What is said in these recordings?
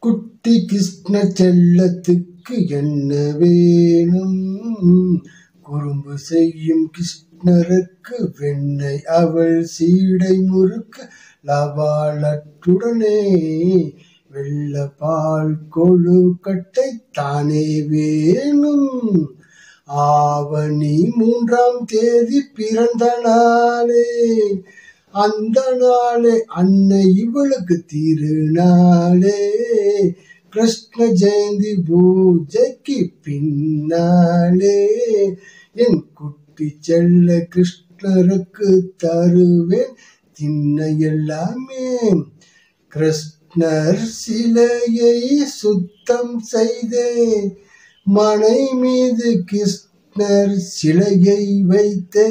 குட்டி கிருஷ்ண செல்லத்துக்கு என்ன வேணும் குறும்பு செய்யும் கிருஷ்ணருக்கு வெண்ணெய் அவள் சீடை முறுக்கு லவாளத்துடனே வெள்ள பால் கொழுக்கட்டை தானே வேணும் ஆவணி மூன்றாம் தேதி பிறந்த நாளே அந்த நாளே அன்னை இவளுக்கு திருநாளே கிருஷ்ண ஜெயந்தி பூஜைக்கு பின்னாலே என் குட்டி செல்ல கிருஷ்ணருக்கு தருவேன் தின்ன எல்லாமே கிருஷ்ணர் சிலையை சுத்தம் செய்தே மனை மீது கிருஷ்ணர் சிலையை வைத்தே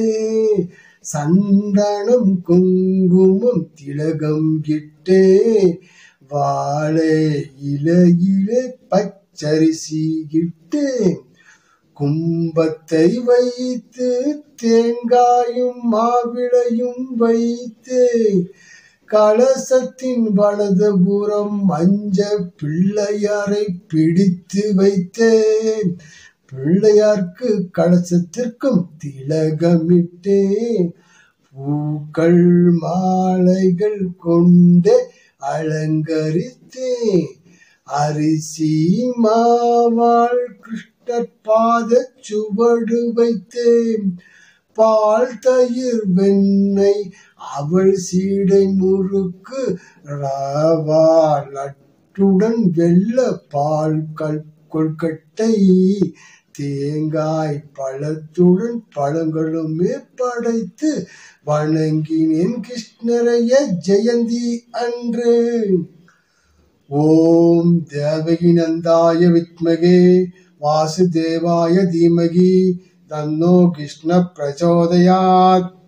சந்தனம் குங்குமம் திலகம் இட்டே வாழை இலையிலே பச்சரிசி இட்டு கும்பத்தை வைத்து தேங்காயும் மாவிளையும் வைத்து கலசத்தின் வலதுபுறம் மஞ்ச பிள்ளையாரை பிடித்து வைத்தேன் பிள்ளையார்க்கு கலசத்திற்கும் திலகமிட்டேன் பூக்கள் மாலைகள் கொண்டு அலங்கரித்தேன் அரிசி மாவாள் கிருஷ்ணர் பாத சுவடு வைத்தேன் பால் தயிர் வெண்ணெய் அவள் சீடை முறுக்கு ரவா லட்டுடன் வெள்ள பால் கல் கொல்கட்டை தேங்காய் பழத்துடன் பழங்களுமே படைத்து வணங்கினேன் கிருஷ்ணரைய ஜெயந்தி அன்று ஓம் தேவகி நந்தாய வித்மகே வாசுதேவாய தீமகி தன்னோ கிருஷ்ண பிரச்சோதயாத்